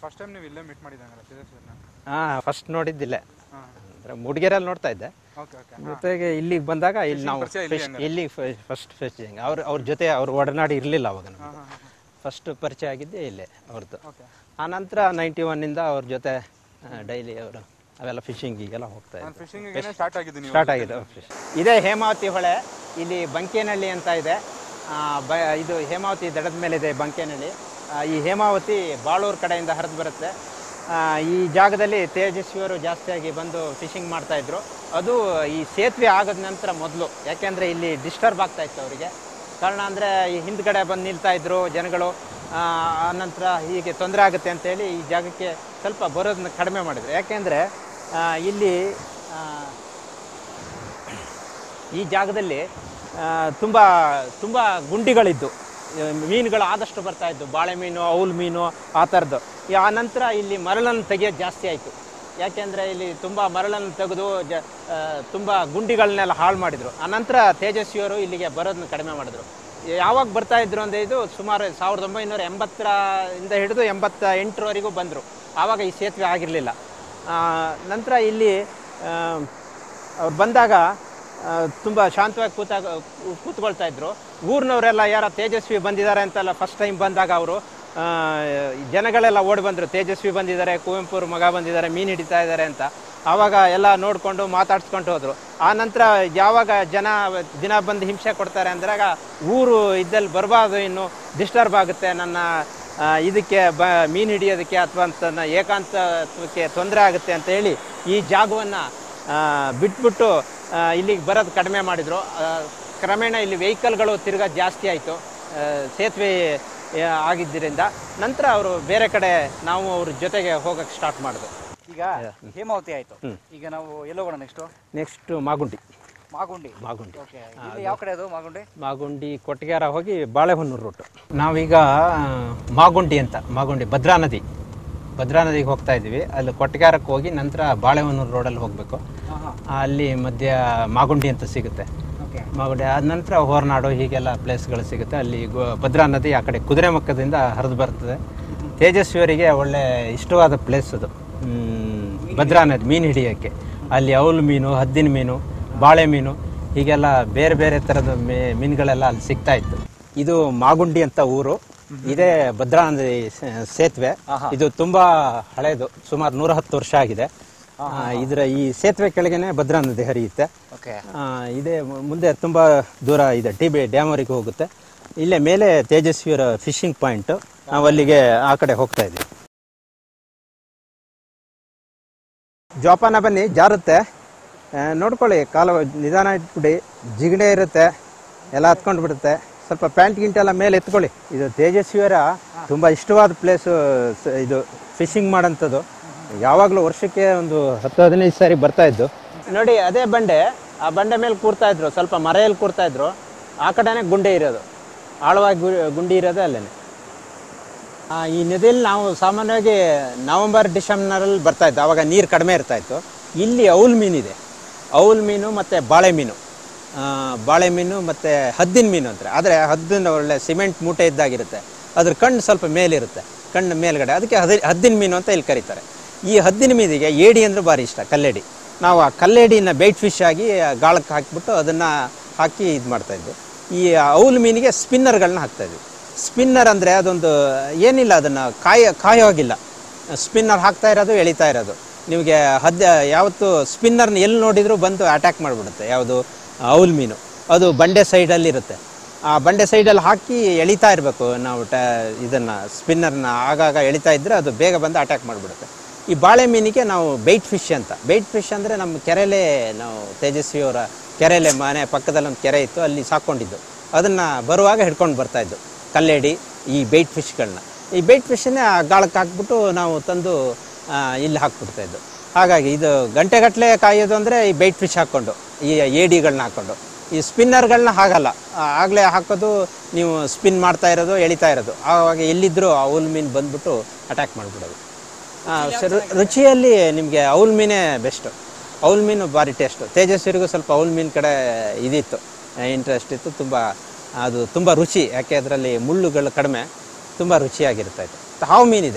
first time ನೀವು ಇಲ್ಲೇ meet ಮಾಡಿದಂಗಲ್ಲ ತೇಜಸ್ವಿನ ಹಾಂ ಫಸ್ಟ್ ನೋಡಿದ್ದಿಲ್ಲ ಹಾಂ ಅಂದರೆ ಮೂಡಿಗೆರೆಯಲ್ಲಿ ನೋಡ್ತಾ ಇದ್ದೆ ಓಕೆ ಓಕೆ ಜೊತೆಗೆ ಇಲ್ಲಿಗೆ ಬಂದಾಗ ಇಲ್ಲಿ ನಾವು ಪರಿಚಯ ಇಲ್ಲಿ ಫಿಶ್ ಇಲ್ಲಿ ಫಸ್ಟ್ ಫಿಶಿಂಗ್ ಅವ್ರ ಅವ್ರ ಜೊತೆ ಅವ್ರ ಒಡನಾಡಿ ಇರಲಿಲ್ಲ ಅವಾಗ ಹಾಂ ನಮ್ಗೆ ಹಾಂ ಹಾಂ ಫಸ್ಟ್ ಪರಿಚಯ ಆಗಿದ್ದೆ ಇಲ್ಲೇ ಅವ್ರದ್ದು ಓಕೆ ಆನಂತರ ನೈಂಟಿ ಒನ್ನಿಂದ ಅವ್ರ ಜೊತೆ ಡೈಲಿ ಅವರು ಅವೆಲ್ಲ ಫಿಶಿಂಗಿಗೆಲ್ಲ ಹೋಗ್ತಾ ನಾನು ಇದ್ದೆ ಫಿಶಿಂಗಿಗೆ ಸ್ಟಾರ್ಟ್ ಆಗಿದ್ದು ನೀವು ಸ್ಟಾರ್ಟ್ ಆಗಿದೆ ಫಿಶ್ ಇದೇ ಹೇಮಾವತಿ ಹೊಳೆ ಇಲ್ಲಿ ಬಂಕೇನಹಳ್ಳಿ ಅಂತ ಇದೆ ಆ, ಬ ಇದು ಹೇಮಾವತಿ ದಡದ ಮೇಲೆ ಇದೆ ಬಂಕೇನಹಳ್ಳಿ ಆ, ಈ ಹೇಮಾವತಿ ಬಾಳೂರು ಕಡೆಯಿಂದ ಹರಿದು ಬರುತ್ತೆ ಆ, ಈ ಜಾಗದಲ್ಲಿ ತೇಜಸ್ವಿಯವರು ಜಾಸ್ತಿಯಾಗಿ ಬಂದು ಫಿಶಿಂಗ್ ಮಾಡ್ತಾ ಇದ್ರು ಅದು ಈ ಸೇತುವೆ ಆಗದ ನಂತರ ಮೊದಲು ಯಾಕೆಂದರೆ ಇಲ್ಲಿ ಡಿಸ್ಟರ್ಬ್ ಆಗ್ತಾ ಇತ್ತು ಅವರಿಗೆ ಕಾರಣ ಅಂದರೆ ಈ ಹಿಂದ್ಗಡೆ ಬಂದು ನಿಲ್ತಾ ಇದ್ರು ಜನಗಳು ಆ, ಆನಂತರ ಹೀಗೆ ತೊಂದರೆ ಆಗುತ್ತೆ ಅಂತೇಳಿ ಈ ಜಾಗಕ್ಕೆ ಸ್ವಲ್ಪ ಬರೋದನ್ನ ಕಡಿಮೆ ಮಾಡಿದ್ರು ಯಾಕೆಂದರೆ ಇಲ್ಲಿ ಆ, ಈ ಜಾಗದಲ್ಲಿ ತುಂಬ ತುಂಬ ಗುಂಡಿಗಳಿದ್ದು ಆ, ಮೀನುಗಳು ಆದಷ್ಟು ಬರ್ತಾ ಇದ್ದು ಬಾಳೆ ಮೀನು ಔಲ್ ಮೀನು ಆ ಥರದ್ದು ಈ ಆ ನಂತರ ಇಲ್ಲಿ ಮರಳನ್ನು ತೆಗೆಯೋದು ಜಾಸ್ತಿ ಆಯಿತು ಯಾಕೆಂದರೆ ಇಲ್ಲಿ ತುಂಬ ಮರಳನ್ನು ತೆಗೆದು ಜ ತುಂಬ ಗುಂಡಿಗಳನ್ನೆಲ್ಲ ಹಾಳು ಮಾಡಿದರು ಆನಂತರ ತೇಜಸ್ವಿಯವರು ಇಲ್ಲಿಗೆ ಬರೋದನ್ನ ಕಡಿಮೆ ಮಾಡಿದ್ರು ಯಾವಾಗ ಬರ್ತಾ ಇದ್ರು ಅಂದರೆ ಇದು ಸುಮಾರು ಸಾವಿರದ ಒಂಬೈನೂರ ಎಂಬತ್ತರ ಇಂದ ಹಿಡಿದು ಎಂಬತ್ತ ಎಂಟರವರೆಗೂ ಬಂದರು ಆವಾಗ ಈ ಸೇತುವೆ ಆಗಿರಲಿಲ್ಲ ನಂತರ ಇಲ್ಲಿ ಆ, ಅವ್ರು ಬಂದಾಗ ತುಂಬ ಶಾಂತವಾಗಿ ಕೂತಾಗ ಕೂ- ಕೂತ್ಕೊಳ್ತಾ ಇದ್ರು ಊರಿನವರೆಲ್ಲ ಯಾರ ತೇಜಸ್ವಿ ಬಂದಿದ್ದಾರೆ ಅಂತೆಲ್ಲ ಫಸ್ಟ್ ಟೈಮ್ ಬಂದಾಗ ಅವರು ಜನಗಳೆಲ್ಲ ಓಡಿ ಬಂದರು ತೇಜಸ್ವಿ ಬಂದಿದ್ದಾರೆ ಕುವೆಂಪುರ ಮಗ ಬಂದಿದ್ದಾರೆ ಮೀನು ಹಿಡಿತಾ ಇದ್ದಾರೆ ಅಂತ ಆವಾಗ ಎಲ್ಲ ನೋಡಿಕೊಂಡು ಮಾತಾಡ್ಸ್ಕೊಂಡು ಹೋದರು ಆ ನಂತರ ಯಾವಾಗ ಜನ ದಿನ ಬಂದು ಹಿಂಸೆ ಕೊಡ್ತಾರೆ ಅಂದಾಗ ಊರು ಇದ್ದಲ್ಲಿ ಬರಬಾರ್ದು ಇನ್ನು ಡಿಸ್ಟರ್ಬ್ ಆಗುತ್ತೆ ನನ್ನ ಆ, ಇದಕ್ಕೆ ಬ ಮೀನು ಹಿಡಿಯೋದಕ್ಕೆ ಅಥವಾ ತನ್ನ ಏಕಾಂತತ್ವಕ್ಕೆ ತೊಂದರೆ ಆಗುತ್ತೆ ಅಂತ ಹೇಳಿ ಈ ಜಾಗವನ್ನು ಬಿಟ್ಬಿಟ್ಟು ಆ, ಇಲ್ಲಿಗೆ ಬರೋದು ಕಡಿಮೆ ಮಾಡಿದರು ಕ್ರಮೇಣ ಇಲ್ಲಿ ವೆಹಿಕಲ್ಗಳು ತಿರ್ಗಾ ಜಾಸ್ತಿ ಆಯಿತು ಸೇತುವೆ ಆ, ಆಗಿದ್ದರಿಂದ ನಂತರ ಅವರು ಬೇರೆ ಕಡೆ ನಾವು ಅವ್ರ ಜೊತೆಗೆ ಹೋಗಕ್ಕೆ ಸ್ಟಾರ್ಟ್ ಮಾಡಿದ್ರು ಈಗ ಹೇಮಾವತಿ ಆಯ್ತು ಈಗ ನಾವು ಎಲ್ಲೋಗೋಣ next next Magundi Magundi Magundi okay ಇಲ್ಲಿ ಯಾವ ಕಡೆ ಅದು ಮಾಗುಂಡಿ ಮಾಗುಂಡಿ ಕೊಟ್ಟಿಗೆರ ಹೋಗಿ ಬಾಳೆಹೊನ್ನೂರು ರೂಟು ನಾವೀಗ ಆ, ಮಾಗುಂಡಿ ಅಂತ ಮಾಗುಂಡಿ ಭದ್ರಾ ನದಿ ಭದ್ರಾ ನದಿಗೆ ಹೋಗ್ತಾ ಇದ್ದೀವಿ ಅಲ್ಲಿ ಕೊಟ್ಟಿಗೆರಕ್ಕೆ ಹೋಗಿ ನಂತರ ಬಾಳೆಹೊನ್ನೂರು ರೋಡಲ್ಲಿ ಹೋಗಬೇಕು ಹಾಂ ಹಾಂ ಅಲ್ಲಿ ಮಧ್ಯ ಮಾಗುಂಡಿ ಅಂತ ಸಿಗುತ್ತೆ ಓಕೆ ಮಾಗುಂಡಿ ಆದ ನಂತರ ಹೊರನಾಡು ಹೀಗೆಲ್ಲ ಪ್ಲೇಸ್ಗಳು ಸಿಗುತ್ತೆ ಅಲ್ಲಿ ಗೋ- ಭದ್ರಾ ನದಿ ಆ ಕಡೆ ಕುದುರೆಮುಖದಿಂದ ಹರಿದು ಬರ್ತದೆ ತೇಜಸ್ವಿಯವರಿಗೆ ಒಳ್ಳೆ ಇಷ್ಟವಾದ ಪ್ಲೇಸ್ ಅದು ಹ್ಮ್, ಭದ್ರಾ ನದಿ ಮೀನು ಹಿಡಿಯೋಕ್ಕೆ ಅಲ್ಲಿ ಅವಲು ಮೀನು ಹದ್ದಿನ ಮೀನು ಬಾಳೆ ಮೀನು ಹೀಗೆಲ್ಲ ಬೇರೆ ಬೇರೆ ಥರದ ಮೇ ಮೀನುಗಳೆಲ್ಲ ಅಲ್ಲಿ ಸಿಗ್ತಾ ಇತ್ತು ಇದು ಮಾಗುಂಡಿ ಅಂತ ಊರು ಇದೇ ಭದ್ರಾ ನದಿ ಸೇ- ಸೇತುವೆ ಇದು ತುಂಬಾ ಹಳೇದು ಸುಮಾರು ನೂರ ಹತ್ತು ವರ್ಷ ಆಗಿದೆ ಆ, ಇದರ ಈ ಸೇತುವೆ ಕೆಳಗೇನೆ ಭದ್ರಾ ನದಿ ಹರಿಯುತ್ತೆ ಓಕೆ ಆ, ಇದೇ ಮು- ಮುಂದೆ ತುಂಬ ದೂರ ಇದೆ ಟಿ ಬಿ ಡ್ಯಾಮ್ವರೆಗೆ ಹೋಗುತ್ತೆ ಇಲ್ಲೇ ಮೇಲೆ ತೇಜಸ್ವಿಯರ ಫಿಶಿಂಗ್ ಪಾಯಿಂಟ್ ನಾವು ಅಲ್ಲಿಗೆ ಆ ಕಡೆ ಹೋಗ್ತಾ ಇದ್ದೀವಿ ಜೋಪಾನ ಬನ್ನಿ ಜಾರುತ್ತೆ ಆ, ನೋಡ್ಕೊಳ್ಳಿ ಕಾಲ ನಿಧಾನ ಇಟ್ಬಿಡಿ ಜಿಗಣೆ ಇರುತ್ತೆ ಎಲ್ಲ ಹತ್ಕೊಂಡು ಬಿಡುತ್ತೆ ಸ್ವಲ್ಪ ಪ್ಯಾಂಟ್ ಗಿಂಟ್ ಎಲ್ಲ ಮೇಲೆ ಎತ್ಕೊಳ್ಳಿ ಇದು ತೇಜಸ್ವಿಯರ ತುಂಬ ಇಷ್ಟವಾದ ಪ್ಲೇಸು ಇದು ಫಿಶಿಂಗ್ ಮಾಡೋಂಥದ್ದು ಯಾವಾಗಲೂ ವರ್ಷಕ್ಕೆ ಒಂದು ಹತ್ತು ಹದಿನೈದು ಸಾರಿ ಬರ್ತಾ ಇದ್ದು ನೋಡಿ ಅದೇ ಬಂಡೆ ಆ ಬಂಡೆ ಮೇಲೆ ಕೂರ್ತಾ ಇದ್ರು ಸ್ವಲ್ಪ ಮರೆಯಲ್ಲಿ ಕೂರ್ತಾ ಇದ್ರು ಆ ಕಡೆನೇ ಗುಂಡೆ ಇರೋದು ಆಳವಾಗಿ ಗು- ಗುಂಡಿ ಇರೋದೇ ಅಲ್ಲೇನೆ ಆ, ಈ ನದಿಯಲ್ಲಿ ನಾವು ಸಾಮಾನ್ಯವಾಗಿ ನವೆಂಬರ್ ಡಿಸೆಂಬರಲ್ಲಿ ಬರ್ತಾ ಇತ್ತು ಆವಾಗ ನೀರು ಕಡಿಮೆ ಇರ್ತಾ ಇತ್ತು ಇಲ್ಲಿ ಔಲ್ ಮೀನಿದೆ ಔಲ್ ಮೀನು ಮತ್ತು ಬಾಳೆ ಮೀನು ಆ, ಬಾಳೆ ಮೀನು ಮತ್ತು ಹದ್ದಿನ ಮೀನು ಅಂತಾರೆ ಆದರೆ ಹದ್ದಿನ ಒಳ್ಳೆ ಸಿಮೆಂಟ್ ಮೂಟೆ ಇದ್ದಾಗಿರುತ್ತೆ ಅದ್ರ ಕಣ್ಣು ಸ್ವಲ್ಪ ಮೇಲಿರುತ್ತೆ ಕಣ್ಣು ಮೇಲ್ಗಡೆ ಅದಕ್ಕೆ ಹದಿ ಹದ್ದಿನ ಮೀನು ಅಂತ ಇಲ್ಲಿ ಕರೀತಾರೆ ಈ ಹದ್ದಿನ ಮೀನಿಗೆ ಏಡಿ ಅಂದರೆ ಭಾರಿ ಇಷ್ಟ ಕಲ್ಲೇಡಿ ನಾವು ಆ ಕಲ್ಲೇಡಿನ ಬೈಟ್ ಫಿಶ್ ಆಗಿ ಆ ಗಾಳಕ್ಕೆ ಹಾಕಿಬಿಟ್ಟು ಅದನ್ನು ಹಾಕಿ ಇದು ಮಾಡ್ತಾಯಿದ್ವಿ ಈ ಔಲ್ ಮೀನಿಗೆ ಸ್ಪಿನ್ನರ್ಗಳನ್ನ ಹಾಕ್ತಾಯಿದ್ವಿ ಸ್ಪಿನ್ನರ್ ಅಂದರೆ ಅದೊಂದು ಏನಿಲ್ಲ ಅದನ್ನು ಕಾಯ ಕಾಯೋಗಿಲ್ಲ ಸ್ಪಿನ್ನರ್ ಹಾಕ್ತಾ ಇರೋದು ಎಳಿತಾ ಇರೋದು ನಿಮಗೆ ಹದ್ದ ಯಾವತ್ತು ಸ್ಪಿನ್ನರ್ನ ಎಲ್ಲಿ ನೋಡಿದರೂ ಬಂದು ಅಟ್ಯಾಕ್ ಮಾಡಿಬಿಡುತ್ತೆ ಯಾವುದು ಔಲ್ ಮೀನು ಅದು ಬಂಡೆ ಸೈಡಲ್ಲಿ ಇರುತ್ತೆ ಆ ಬಂಡೆ ಸೈಡಲ್ಲಿ ಹಾಕಿ ಎಳಿತಾ ಇರಬೇಕು ನಾವು ಟ ಇದನ್ನು ಸ್ಪಿನ್ನರ್ನ ಆಗಾಗ ಎಳಿತಾ ಇದ್ದರೆ ಅದು ಬೇಗ ಬಂದು ಅಟ್ಯಾಕ್ ಮಾಡಿಬಿಡುತ್ತೆ ಈ ಬಾಳೆ ಮೀನಿಗೆ ನಾವು ಬೈಟ್ ಫಿಶ್ ಅಂತ ಬೈಟ್ ಫಿಶ್ ಅಂದರೆ ನಮ್ಮ ಕೆರೆಲೇ ನಾವು ತೇಜಸ್ವಿಯವರ ಕೆರೆಲೆ ಮನೆ ಪಕ್ಕದಲ್ಲಿ ಒಂದು ಕೆರೆ ಇತ್ತು ಅಲ್ಲಿ ಸಾಕೊಂಡಿದ್ದು ಅದನ್ನು ಬರುವಾಗ ಹಿಡ್ಕೊಂಡು ಬರ್ತಾಯಿದ್ದು ಕಲ್ಲೇಡಿ ಈ ಬೈಟ್ ಫಿಶ್ಗಳನ್ನ ಈ ಬೈಟ್ ಫಿಶನ್ನೇ ಆ ಗಾಳಕ್ಕೆ ಹಾಕ್ಬಿಟ್ಟು ನಾವು ತಂದು ಆ, ಇಲ್ಲಿ ಹಾಕ್ಬಿಡ್ತಾಯಿದ್ದು ಹಾಗಾಗಿ ಇದು ಗಂಟೆಗಟ್ಟಲೆ ಕಾಯೋದು ಅಂದರೆ ಈ ಬೈಟ್ ಫಿಶ್ ಹಾಕ್ಕೊಂಡು ಈ ಏಡಿಗಳನ್ನ ಹಾಕ್ಕೊಂಡು ಈ ಸ್ಪಿನ್ನರ್ಗಳನ್ನ ಹಾಗಲ್ಲ ಆಗಲೇ ಹಾಕೋದು ನೀವು ಸ್ಪಿನ್ ಮಾಡ್ತಾ ಇರೋದು ಎಳಿತಾ ಇರೋದು ಆವಾಗ ಎಲ್ಲಿದ್ದರೂ ಆ ಹುಲ್ ಮೀನು ಬಂದ್ಬಿಟ್ಟು ಅಟ್ಯಾಕ್ ಮಾಡಿಬಿಡೋದು ಆ, ಸರ್ ರುಚಿಯಲ್ಲಿ ನಿಮಗೆ ಔಲ್ ಮೀನೇ ಬೆಸ್ಟು ಔಲ್ ಮೀನು ಭಾರಿ ಟೇಸ್ಟು ತೇಜಸ್ವಿರಿಗೂ ಸ್ವಲ್ಪ ಔಲ್ ಮೀನು ಕಡೆ ಇದಿತ್ತು ಇಂಟ್ರೆಸ್ಟ್ ಇತ್ತು ತುಂಬ ಅದು ತುಂಬ ರುಚಿ ಯಾಕೆ ಅದರಲ್ಲಿ ಮುಳ್ಳುಗಳು ಕಡಿಮೆ ತುಂಬ ರುಚಿಯಾಗಿರ್ತಾ ಇತ್ತು ಹಾವು ಮೀನಿದೆ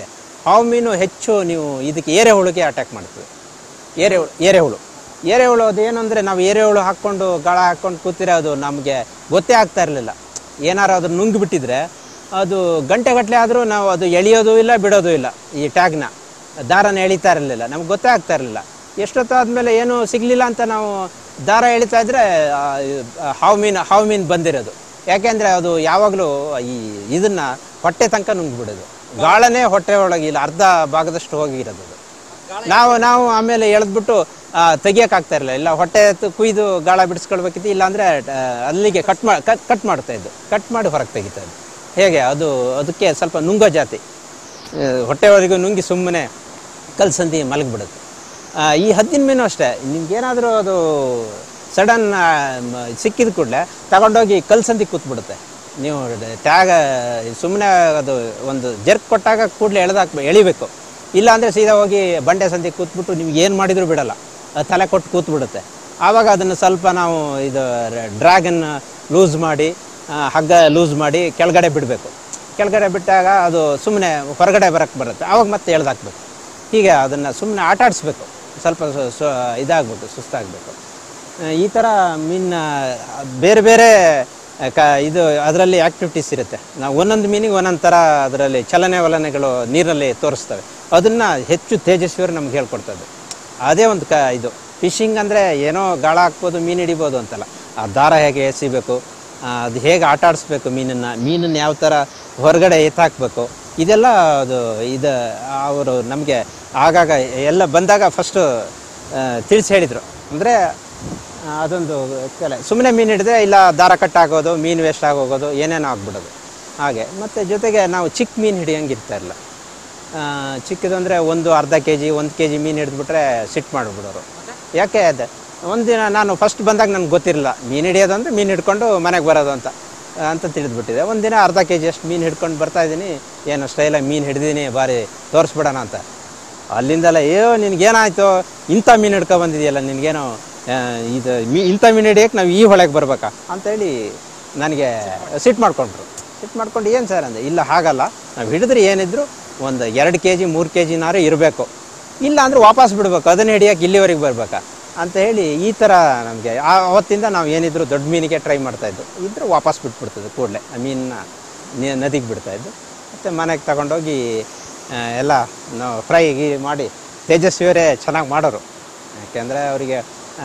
ಹಾವು ಮೀನು ಹೆಚ್ಚು ನೀವು ಇದಕ್ಕೆ ಎರೆಹುಳುಗೆ ಅಟ್ಯಾಕ್ ಮಾಡ್ತದೆ ಎರೆಹುಳು ಎರೆಹುಳು ಎರೆಹುಳು ಅದೇನು ಅಂದರೆ ನಾವು ಎರೆಹುಳು ಹಾಕ್ಕೊಂಡು ಗಾಳ ಹಾಕ್ಕೊಂಡು ಕೂತಿರೋದು ನಮಗೆ ಗೊತ್ತೇ ಆಗ್ತಾ ಇರಲಿಲ್ಲ ಏನಾರು ಅದು ನುಂಗಿಬಿಟ್ಟಿದ್ರೆ ಅದು ಗಂಟೆಗಟ್ಟಲೆ ಆದರೂ ನಾವು ಅದು ಎಳೆಯೋದು ಇಲ್ಲ ಬಿಡೋದು ಇಲ್ಲ ಈ ಟ್ಯಾಗ್ನ ದಾರನ ಎಳಿತಾ ಇರಲಿಲ್ಲ ನಮ್ಗೆ ಗೊತ್ತೇ ಆಗ್ತಾ ಇರಲಿಲ್ಲ ಎಷ್ಟೊತ್ತಾದ್ಮೇಲೆ ಏನು ಸಿಗಲಿಲ್ಲ ಅಂತ ನಾವು ದಾರ ಎಳಿತಾ ಇದ್ರೆ ಆ, ಆ, ಹಾವು ಮೀನು ಹಾವು ಮೀನು ಬಂದಿರೋದು ಯಾಕೆಂದರೆ ಅದು ಯಾವಾಗಲೂ ಈ ಇದನ್ನ ಹೊಟ್ಟೆ ತನಕ ನುಂಗ್ಬಿಡೋದು ಗಾಳನೇ ಹೊಟ್ಟೆ ಒಳಗೆ ಇಲ್ಲ ಅರ್ಧ ಭಾಗದಷ್ಟು ಹೋಗಿರೋದು ಅದು ನಾವು ನಾವು ಆಮೇಲೆ ಎಳೆದ್ಬಿಟ್ಟು ತೆಗಿಯೋಕ್ಕಾಗ್ತಾ ಇರಲಿಲ್ಲ ಇಲ್ಲ ಹೊಟ್ಟೆ ಎತ್ತು ಕುಯ್ದು ಗಾಳ ಬಿಡಿಸ್ಕೊಳ್ಬೇಕಿತ್ತು ಇಲ್ಲಾಂದರೆ ಅಲ್ಲಿಗೆ ಕಟ್ ಮಾ ಕಟ್ ಕಟ್ ಮಾಡ್ತಾ ಇದ್ದು ಕಟ್ ಮಾಡಿ ಹೊರಗೆ ತೆಗಿತಾ ಇದ್ದು ಹೇಗೆ ಅದು ಅದಕ್ಕೆ ಸ್ವಲ್ಪ ನುಂಗೋ ಜಾತಿ ಆ, ಹೊಟ್ಟೆವರೆಗೂ ನುಂಗಿ ಸುಮ್ಮನೆ ಕಲ್ಸಂದಿ ಮಲಗಿಬಿಡುತ್ತೆ ಆ, ಈ ಹದ್ದಿನ ಮೀನು ಅಷ್ಟೇ ನಿಮ್ಗೇನಾದರೂ ಅದು ಸಡನ್ ಸಿಕ್ಕಿದ ಕೂಡಲೇ ತಗೊಂಡೋಗಿ ಕಲ್ಸಂದಿ ಕೂತ್ಬಿಡುತ್ತೆ ನೀವು ಟ್ಯಾಗ ಸುಮ್ಮನೆ ಅದು ಒಂದು ಜರ್ಕ್ ಕೊಟ್ಟಾಗ ಕೂಡಲೇ ಎಳೆದಾಕ್ಬೇಕು ಎಳಿಬೇಕು ಇಲ್ಲ ಅಂದರೆ ಸೀದಾ ಹೋಗಿ ಬಂಡೆ ಸಂದಿ ಕೂತ್ಬಿಟ್ಟು ನಿಮ್ಗೆ ಏನು ಮಾಡಿದರೂ ಬಿಡಲ್ಲ ಅದು ತಲೆ ಕೊಟ್ಟು ಕೂತ್ಬಿಡುತ್ತೆ ಆವಾಗ ಅದನ್ನು ಸ್ವಲ್ಪ ನಾವು ಇದು ಡ್ರ್ಯಾಗನ್ ಲೂಸ್ ಮಾಡಿ ಆ, ಹಗ್ಗ ಲೂಸ್ ಮಾಡಿ ಕೆಳಗಡೆ ಬಿಡಬೇಕು ಕೆಳಗಡೆ ಬಿಟ್ಟಾಗ ಅದು ಸುಮ್ಮನೆ ಹೊರಗಡೆ ಬರೋಕ್ಕೆ ಬರುತ್ತೆ ಆವಾಗ ಮತ್ತೆ ಎಳ್ದಾಕ್ಬೇಕು ಹೀಗೆ ಅದನ್ನು ಸುಮ್ಮನೆ ಆಟ ಆಡಿಸ್ಬೇಕು ಸ್ವಲ್ಪ ಸು- ಸು ಇದಾಗಬೇಕು ಸುಸ್ತಾಗಬೇಕು ಈ ಥರ ಮೀನ ಬೇರೆ ಬೇರೆ ಕ ಇದು ಅದರಲ್ಲಿ ಆ್ಯಕ್ಟಿವಿಟೀಸ್ ಇರುತ್ತೆ ನಾವು ಒಂದೊಂದು ಮೀನಿಗೆ ಒಂದೊಂದು ಥರ ಅದರಲ್ಲಿ ಚಲನೆ ವಲನೆಗಳು ನೀರಲ್ಲಿ ತೋರಿಸ್ತವೆ ಅದನ್ನು ಹೆಚ್ಚು ತೇಜಸ್ವಿಯವರು ನಮ್ಗೆ ಹೇಳ್ಕೊಡ್ತದೆ ಅದೇ ಒಂದು ಕ ಇದು ಫಿಶಿಂಗ್ ಅಂದರೆ ಏನೋ ಗಾಳ ಹಾಕ್ಬೋದು ಮೀನು ಹಿಡಿಬೋದು ಅಂತಲ್ಲ ಆ ದಾರ ಹೇಗೆ ಎಸಿಬೇಕು ಆ, ಅದು ಹೇಗೆ ಆಟ ಆಡಿಸ್ಬೇಕು ಮೀನನ್ನು ಮೀನನ್ನು ಯಾವ ಥರ ಹೊರಗಡೆ ಎತ್ತಾಕಬೇಕು ಇದೆಲ್ಲ ಅದು ಇದು ಅವರು ನಮಗೆ ಆಗಾಗ ಎಲ್ಲ ಬಂದಾಗ ಫಸ್ಟು ತಿಳಿಸಿ ಹೇಳಿದರು ಅಂದರೆ ಅದೊಂದು ಕಲೆ ಸುಮ್ಮನೆ ಮೀನು ಹಿಡಿದ್ರೆ ಇಲ್ಲ ದಾರ ಕಟ್ಟಾಗೋದು ಮೀನು ವೇಸ್ಟ್ ಆಗೋಗೋದು ಏನೇನೋ ಆಗ್ಬಿಡೋದು ಹಾಗೆ ಮತ್ತು ಜೊತೆಗೆ ನಾವು ಚಿಕ್ಕ ಮೀನು ಹಿಡಿಯಂಗೆ ಇರ್ತಾ ಇಲ್ಲ ಚಿಕ್ಕದಂದರೆ ಒಂದು ಅರ್ಧ ಕೆ ಜಿ ಒಂದು ಕೆ ಜಿ ಮೀನು ಹಿಡಿದ್ಬಿಟ್ರೆ ಸಿಟ್ಟು ಮಾಡಿಬಿಡೋರು ಯಾಕೆ ಅದೇ ಒಂದಿನ ನಾನು ಫಸ್ಟ್ ಬಂದಾಗ ನನಗೆ ಗೊತ್ತಿರಲಿಲ್ಲ ಮೀನು ಹಿಡಿಯೋದು ಅಂದರೆ ಮೀನು ಹಿಡ್ಕೊಂಡು ಮನೆಗೆ ಬರೋದು ಅಂತ ಆ, ಅಂತ ತಿಳಿದ್ಬಿಟ್ಟಿದೆ ಒಂದಿನ ಅರ್ಧ ಕೆ ಜಿ ಅಷ್ಟು ಮೀನು ಹಿಡ್ಕೊಂಡು ಬರ್ತಾ ಇದ್ದೀನಿ ಏನು ಸ್ಟೈಲಾಗಿ ಮೀನು ಹಿಡಿದೀನಿ ಬಾರಿ ತೋರಿಸ್ಬಿಡೋಣ ಅಂತ ಅಲ್ಲಿಂದಲ್ಲ ಅಯ್ಯೋ ನಿನಗೇನಾಯ್ತು ಇಂಥ ಮೀನು ಹಿಡ್ಕೊ ಬಂದಿದೆಯಲ್ಲ ನಿನಗೇನೋ ಆ, ಇದು ಮೀ ಇಂಥ ಮೀನು ಹಿಡಿಯೋಕೆ ನಾವು ಈ ಹೊಳೆಗೆ ಬರ್ಬೇಕಾ ಅಂತೇಳಿ ನನಗೆ ಸಿಟ್ಟು ಮಾಡ್ಕೊಂಡ್ರು ಸಿಟ್ಟು ಮಾಡ್ಕೊಂಡು ಏನು ಸರ್ ಅಂದೆ ಇಲ್ಲ ಹಾಗಲ್ಲ ನಾವು ಹಿಡಿದ್ರೆ ಏನಿದ್ರು ಒಂದು ಎರಡು ಕೆ ಜಿ ಮೂರು ಕೆ ಜಿನಾರು ಇರಬೇಕು ಇಲ್ಲ ಅಂದರೆ ವಾಪಸ್ ಬಿಡ್ಬೇಕು ಅದನ್ನ ಹಿಡಿಯೋಕೆ ಇಲ್ಲಿವರೆಗೆ ಬರ್ಬೇಕಾ ಅಂತ ಹೇಳಿ ಈ ಥರ ನಮಗೆ ಅವತ್ತಿಂದ ನಾವು ಏನಿದ್ರು ದೊಡ್ಡ ಮೀನಿಗೆ ಟ್ರೈ ಮಾಡ್ತಾಯಿದ್ದು ಇದ್ರೆ ವಾಪಸ್ ಬಿಟ್ಬಿಡ್ತದೆ ಕೂಡಲೇ ಆ ಮೀನನ್ನ ನಿ- ನದಿಗೆ ಬಿಡ್ತಾಯಿದ್ದು ಮತ್ತು ಮನೆಗೆ ತಗೊಂಡೋಗಿ ಆ, ಎಲ್ಲ ನಾವು ಫ್ರೈ ಗಿ ಮಾಡಿ ತೇಜಸ್ವಿಯವರೇ ಚೆನ್ನಾಗಿ ಮಾಡೋರು ಯಾಕೆಂದರೆ ಅವರಿಗೆ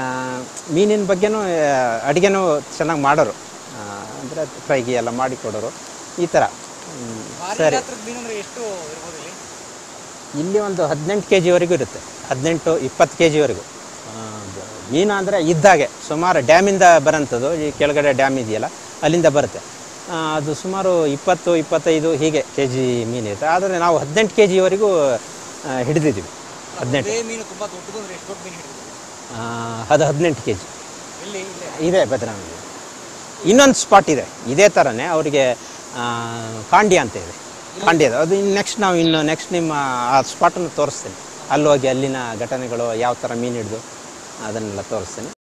ಮೀನಿನ ಬಗ್ಗೆನೂ ಅಡುಗೆನೂ ಚೆನ್ನಾಗಿ ಮಾಡೋರು ಅಂದರೆ ಫ್ರೈ ಗಿ ಎಲ್ಲ ಮಾಡಿ ಕೊಡೋರು ಈ ಥರ ಹ್ಮ್, ಸರಿ ಮೀನು ಅಂದ್ರೆ ಎಷ್ಟು ಇರ್ಬೋದು ಇಲ್ಲಿ ಇಲ್ಲಿ ಒಂದು ಹದಿನೆಂಟು ಕೆ ಜಿವರೆಗೂ ಇರುತ್ತೆ ಹದಿನೆಂಟು ಇಪ್ಪತ್ತು ಕೆ ಜಿವರೆಗೂ ಮೀನು ಅಂದರೆ ಇದ್ದಾಗೆ ಸುಮಾರು ಡ್ಯಾಮಿಂದ ಬರೋಂಥದ್ದು ಈ ಕೆಳಗಡೆ ಡ್ಯಾಮ್ ಇದೆಯಲ್ಲ ಅಲ್ಲಿಂದ ಬರುತ್ತೆ ಆ, ಅದು ಸುಮಾರು ಇಪ್ಪತ್ತು ಇಪ್ಪತ್ತೈದು ಹೀಗೆ ಕೆ ಜಿ ಮೀನಿರುತ್ತೆ ಆದರೆ ನಾವು ಹದಿನೆಂಟು ಕೆ ಜಿವರೆಗೂ ಹಿಡಿದಿದ್ದೀವಿ ಹದಿನೆಂಟು ಅದೇ ಮೀನು ತುಂಬಾ ದೊಡ್ಡದು ಅಂದ್ರೆ ಎಷ್ಟು ದೊಡ್ಡ ಮೀನು ಹಿಡಿದು ಅದು ಹದಿನೆಂಟು ಕೆ ಜಿ ಇಲ್ಲಿ ಇಲ್ಲೇ ಇದೆ ಭದ್ರಾವತಿ ಇನ್ನೊಂದು ಸ್ಪಾಟ್ ಇದೆ ಇದೇ ಥರನೇ ಅವರಿಗೆ ಕಾಂಡಿ ಅಂತ ಇದೆ ಕಾಂಡಿ ಅದು ಅದು ನೆಕ್ಸ್ಟ್ ನಾವು ಇನ್ನು ನೆಕ್ಸ್ಟ್ ನಿಮ್ಮ ಆ ಸ್ಪಾಟನ್ನು ತೋರಿಸ್ತೀನಿ ಅಲ್ಲಿ ಹೋಗಿ ಅಲ್ಲಿನ ಘಟನೆಗಳು ಯಾವ ಥರ ಮೀನು ಹಿಡಿದು ಅದನ್ನೆಲ್ಲ ತೋರಿಸ್ತೀನಿ